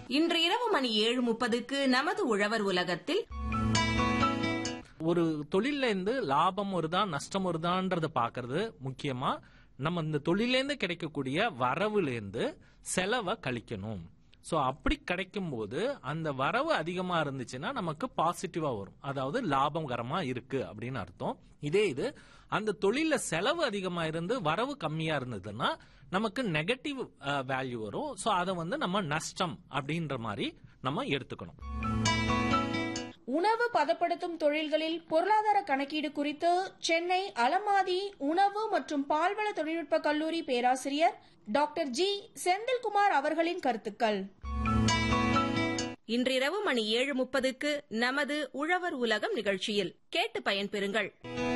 இன்று இரவு மணி ஏழு முப்பதுக்கு நமது உழவர் உலகத்தில் ஒரு தொழில்ல இருந்து லாபம் வருதா நஷ்டம் வருதான்றத பாக்குறது முக்கியமா நம்ம இந்த தொழிலேருந்து கிடைக்கக்கூடிய வரவுல இருந்து செலவை கழிக்கணும் சோ அப்படி கிடைக்கும் போது அந்த வரவு அதிகமா இருந்துச்சுன்னா நமக்கு பாசிட்டிவா வரும் அதாவது லாபகரமா இருக்கு அப்படின்னு அர்த்தம் இதே இது அந்த தொழில செலவு அதிகமா இருந்து வரவு கம்மியா இருந்ததுன்னா நமக்கு நெகட்டிவ் வேல்யூ வரும் சோ அதை வந்து நம்ம நஷ்டம் அப்படின்ற மாதிரி நம்ம எடுத்துக்கணும் உணவு பதப்படுத்தும் தொழில்களில் பொருளாதார கணக்கீடு குறித்து சென்னை அலமாதி உணவு மற்றும் பால்வள தொழில்நுட்ப கல்லூரி பேராசிரியர் டாக்டர் ஜி செந்தில்குமார் அவர்களின் கருத்துக்கள் இன்றிரவு மணி ஏழு முப்பதுக்கு நமது உழவர் உலகம் நிகழ்ச்சியில் கேட்டு பயன்பெறுங்கள்